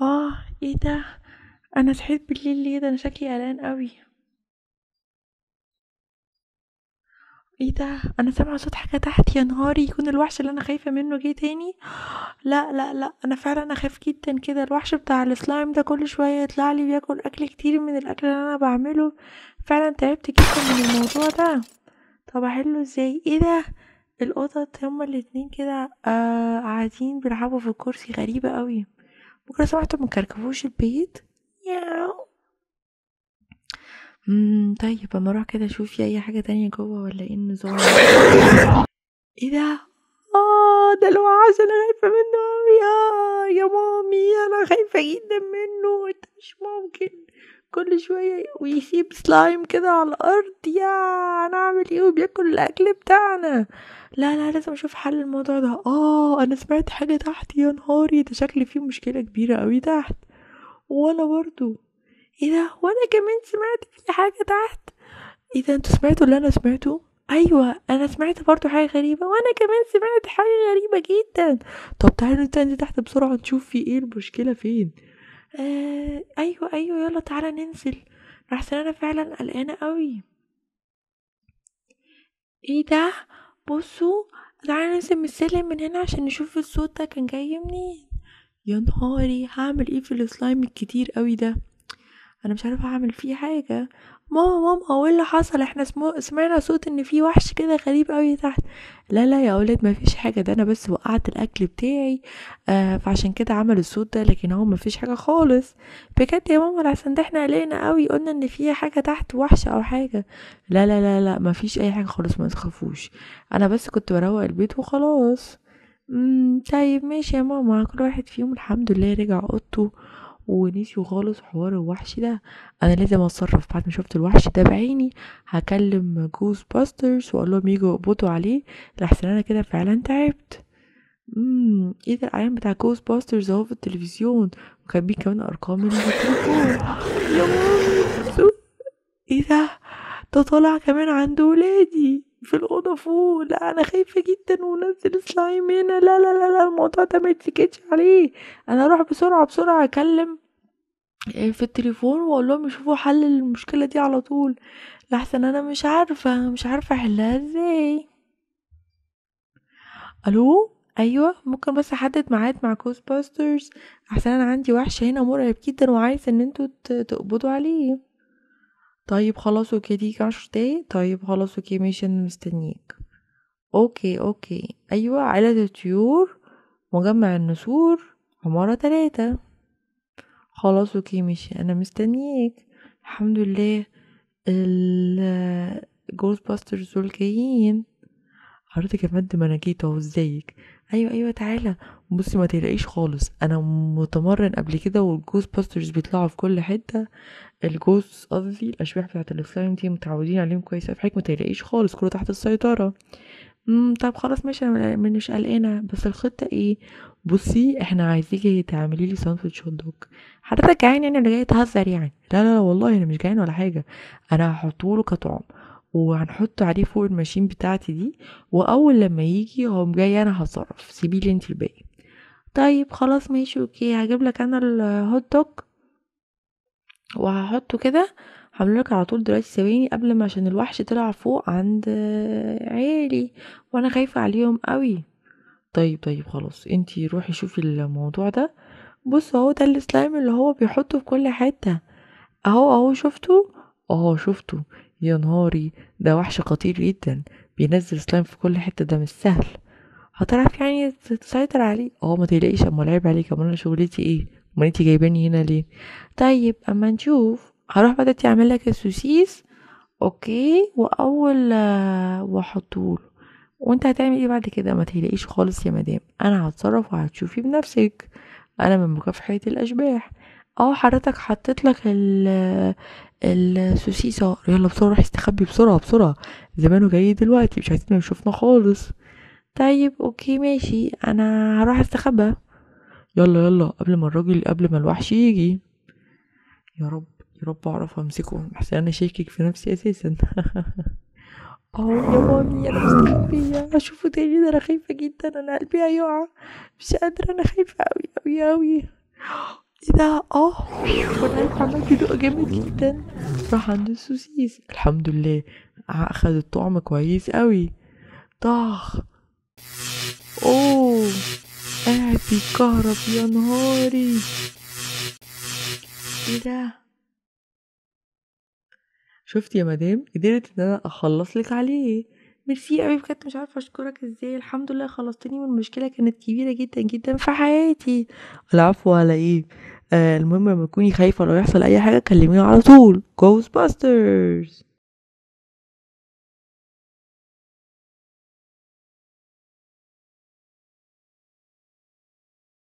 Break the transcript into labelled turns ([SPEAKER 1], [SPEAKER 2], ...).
[SPEAKER 1] اه ايه ده انا صحيت بالليل ليه ده انا شكلي قلقان قوي ايه ده انا سامعه صوت حاجه تحت يا نهاري يكون الوحش اللي انا خايفه منه جه تاني لا لا لا انا فعلا اخاف جدا كده الوحش بتاع السلايم ده كل شويه يطلع لي بياكل اكل كتير من الاكل اللي انا بعمله فعلا تعبت جدا من الموضوع ده طب احله ازاي ايه ده القطط هما الاتنين كده آه قاعدين بيلعبوا في الكرسي غريبه قوي بكره سمعتوا مكركبوش البيت ياو امم طيب اما اروح كده اشوف في اي حاجه تانية جوه ولا ايه النظام ايه ده اه ده الوحش انا خايفه منه اوي اه يا مامي انا خايفه جدا منه انت مش ممكن كل شويه ويسيب سلايم كده على الارض يا هنعمل ايه وبياكل الاكل بتاعنا لا لا لازم اشوف حل الموضوع ده اه انا سمعت حاجه تحت يا نهاري ده شكل فيه مشكله كبيره قوي تحت وانا برضو ايه ده وانا كمان سمعت في حاجه تحت ايه ده انتوا سمعتوا اللي انا سمعته ايوه انا سمعت برضو حاجه غريبه وانا كمان سمعت حاجه غريبه جدا طب تعالوا ننزل تحت بسرعه نشوف في ايه المشكله فين آه ايوه ايوه يلا تعالى ننزل احسن انا فعلا قلقانه قوي ايه ده بصوا تعالى ننزل من السلم من هنا عشان نشوف الصوت ده كان جاي منين يا نهاري هعمل ايه في السلايم الكتير قوي ده انا مش عارفه اعمل فيه حاجه ماما ماما هو ايه اللي حصل احنا سمو... سمعنا صوت ان في وحش كده غريب قوي تحت لا لا يا اولاد ما فيش حاجه ده انا بس وقعت الاكل بتاعي آه فعشان كده عمل الصوت ده لكن هو ما فيش حاجه خالص بجد يا ماما لحسن ده احنا قلقنا قوي قلنا ان في حاجه تحت وحش او حاجه لا لا لا لا ما فيش اي حاجه خالص ما تخافوش انا بس كنت بروق البيت وخلاص امم طيب ماشي يا ماما كل واحد فيهم الحمد لله رجع اوضته ونسيوا خالص حوار الوحش ده انا لازم اتصرف بعد ما شفت الوحش ده بعيني هكلم جوز باسترز واقول لهم يجوا يقبضوا عليه لحسن انا كده فعلا تعبت امم ايه ده الاعلان بتاع جوز باسترز اهو في التلفزيون وكاتبين كمان ارقام التليفون يا ماما ايه ده ده طالع كمان عند ولادي في الأوضة فوق لا أنا خايفة جدا ونزل سلايم هنا لا لا لا لا الموضوع ده ما يتسكتش عليه أنا أروح بسرعة بسرعة أكلم في التليفون وأقول لهم يشوفوا حل للمشكلة دي على طول لحسن أنا مش عارفة مش عارفة أحلها ازاي ألو أيوة ممكن بس أحدد ميعاد مع كوست باسترز أحسن أنا عندي وحش هنا مرعب جدا وعايز إن انتوا تقبضوا عليه طيب خلاص اوكي دي عشر دقايق طيب خلاص اوكي ماشي انا مستنيك اوكي اوكي ايوه عائلة الطيور مجمع النسور عمارة تلاتة خلاص اوكي ماشي انا مستنيك الحمد لله الجوز باسترز دول جايين حضرتك يا فندم انا جيت اهو ازيك ايوه ايوه تعالى بصي ما تقلقيش خالص انا متمرن قبل كده والجوز باسترز بيطلعوا في كل حته الجوز قصدي الاشباح بتاعت السلايم دي متعودين عليهم كويس في حضرتك ما تقلقيش خالص كله تحت السيطره امم طب خلاص ماشي انا مش قلقانه بس الخطه ايه بصي احنا عايزيكي تعملي لي ساندوتش هوت دوج حضرتك جعان يعني اللي جاي تهزر يعني لا لا لا والله انا مش جعان ولا حاجه انا هحطه له كطعم وهنحط عليه فوق الماشين بتاعتي دي واول لما يجي هو جاي انا هتصرف سيبيلي انت الباقي طيب خلاص ماشي اوكي هجيب لك انا الهوت دوج وهحطه كده هعملك على طول دلوقتي ثواني قبل ما عشان الوحش طلع فوق عند عيالي وانا خايفه عليهم قوي طيب طيب خلاص انتي روحي شوفي الموضوع ده بص اهو ده السلايم اللي هو بيحطه في كل حته اهو اهو شفته اه شفته يا نهاري ده وحش خطير جدا بينزل سلايم في كل حته ده مش سهل هتعرف يعني تسيطر عليه اه ما تقلقيش اما لعب عليك امال انا شغلتي ايه امال انتي جايباني هنا ليه طيب اما نشوف هروح بقى اعمل لك السوسيس اوكي واول واحطهوله وانت هتعمل ايه بعد كده ما تقلقيش خالص يا مدام انا هتصرف وهتشوفي بنفسك انا من مكافحه الاشباح اه حضرتك حطيت لك ال السوسيسة يلا بسرعة روح استخبي بسرعة بسرعة زمانه جاي دلوقتي مش عايزين يشوفنا خالص طيب اوكي ماشي انا هروح استخبى يلا يلا قبل ما الراجل قبل ما الوحش يجي يا رب يا رب اعرف امسكه احسن انا شاكك في نفسي اساسا اه يا مامي انا مستخبية اشوفه تاني ده انا خايفة جدا انا قلبي هيقع مش قادرة انا خايفة اوي اوي اوي ايه ده اه والقلب عمال يدق جامد جدا راح عند السوسيس الحمد لله اخد الطعم كويس قوي طخ اوه قاعد بيتكهرب يا نهاري ايه ده شفت يا مدام قدرت ان انا اخلص لك عليه ميرسي قوي بجد مش عارفه اشكرك ازاي الحمد لله خلصتني من مشكله كانت كبيره جدا جدا في حياتي العفو على ايه آه المهم لما تكوني خايفه لو يحصل اي حاجه كلميني على طول جوز باسترز